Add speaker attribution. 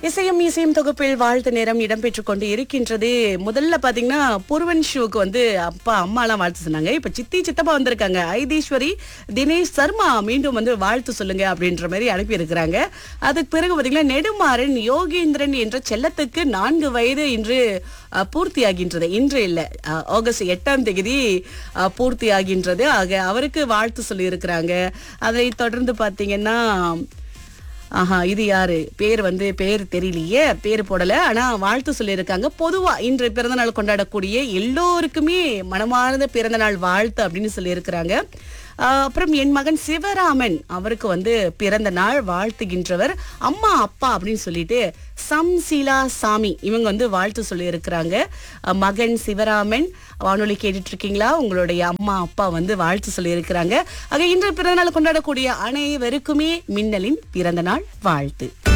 Speaker 1: இசையும் இசையும் தொகுப்பில் வாழ்த்து நேரம் இடம்பெற்றுக் கொண்டு இருக்கின்றது முதல்ல பாத்தீங்கன்னா பூர்வன் ஷோக்கு வந்து அப்பா அம்மா எல்லாம் வாழ்த்து சொன்னாங்க இப்ப சித்தி சித்தப்பா வந்திருக்காங்க ஐதீஸ்வரி தினேஷ் சர்மா மீண்டும் வந்து வாழ்த்து சொல்லுங்க அப்படின்ற மாதிரி அனுப்பி இருக்கிறாங்க அதுக்கு பிறகு பாத்தீங்கன்னா நெடுமாறன் யோகேந்திரன் என்ற செல்லத்துக்கு நான்கு வயது இன்று அஹ், பூர்த்தியாகின்றது இன்று இல்ல அஹ், ஆகஸ்ட் எட்டாம் தேதி அஹ், பூர்த்தியாகின்றது ஆக அவருக்கு வாழ்த்து சொல்லி இருக்கிறாங்க அதை தொடர்ந்து பாத்தீங்கன்னா ஆஹா இது யாரு பேர் வந்து பேர் தெரியலையே பேர் போடல ஆனா வாழ்த்து சொல்லியிருக்காங்க பொதுவா இன்று பிறந்தநாள் கொண்டாடக்கூடிய எல்லோருக்குமே மனமார்ந்த பிறந்தநாள் வாழ்த்து அப்படின்னு சொல்லியிருக்கிறாங்க ஆஹ் அப்புறம் என் மகன் சிவராமன் அவருக்கு வந்து பிறந்த நாள் வாழ்த்துகின்றவர் அம்மா அப்பா அப்படின்னு சொல்லிட்டு சம்சீலா சாமி இவங்க வந்து வாழ்த்து சொல்லி இருக்கிறாங்க மகன் சிவராமன் வானொலி கேட்டுட்டு இருக்கீங்களா உங்களுடைய அம்மா அப்பா வந்து வாழ்த்து சொல்லி இருக்கிறாங்க ஆக இன்று பிறந்தநாள் கொண்டாடக்கூடிய அனைவருக்குமே மின்னலின் பிறந்த நாள் வாழ்த்து